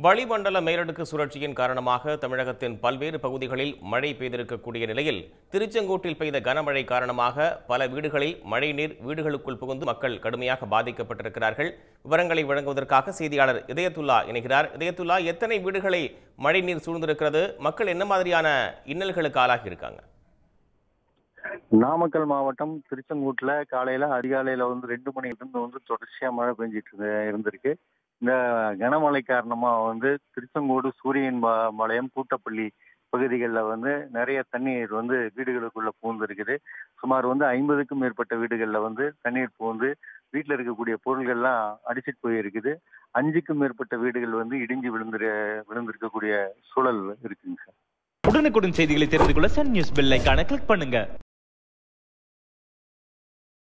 வளிமண்டல மேலடுக்கு சுழற்சியின் காரணமாக தமிழகத்தின் பல்வேறு பகுதிகளில் மழை பெய்திருக்கக்கூடிய நிலையில் திருச்செங்கோட்டில் பெய்த கனமழை காரணமாக பல வீடுகளில் மழைநீர் வீடுகளுக்குள் புகுந்து மக்கள் கடுமையாக பாதிக்கப்பட்டிருக்கிறார்கள் விவரங்களை வழங்குவதற்காக செய்தியாளர் இதயத்துல்லா இணைகிறார் இதயத்துல்லா எத்தனை வீடுகளை மழைநீர் சூழ்ந்திருக்கிறது மக்கள் என்ன மாதிரியான இன்னல்களுக்கு ஆளாகி இருக்காங்க நாமக்கல் மாவட்டம் திருச்செங்கோட்டுல காலையில அதிகாலையில வந்து ரெண்டு மணில இருந்து வந்து தொடர்ச்சியா மழை பெஞ்சிட்டு இருந்து- இருந்திருக்கு இந்த கனமழை காரணமா வந்து திருச்செங்கோடு சூரியன் பா- பாளையம் கூட்டப்பள்ளி பகுதிகளில் வந்து நிறைய தண்ணீர் வந்து வீடுகளுக்குள்ள புகுந்திருக்குது சுமார் வந்து ஐம்பதுக்கும் மேற்பட்ட வீடுகளில் வந்து தண்ணீர் புகுந்து வீட்டில் இருக்கக்கூடிய பொருள்கள்லாம் அடிச்சிட்டு போயிருக்குது அஞ்சுக்கும் மேற்பட்ட வீடுகள் வந்து இடிஞ்சு விழுந்துரு விழுந்திருக்கக்கூடிய சூழல் இருக்குங்க சார் உடனுக்குடன் செய்திகளை தெரிந்து கொள்ள சன் நியூஸ் பெல் ஐகானை கிளிக் பண்ணுங்க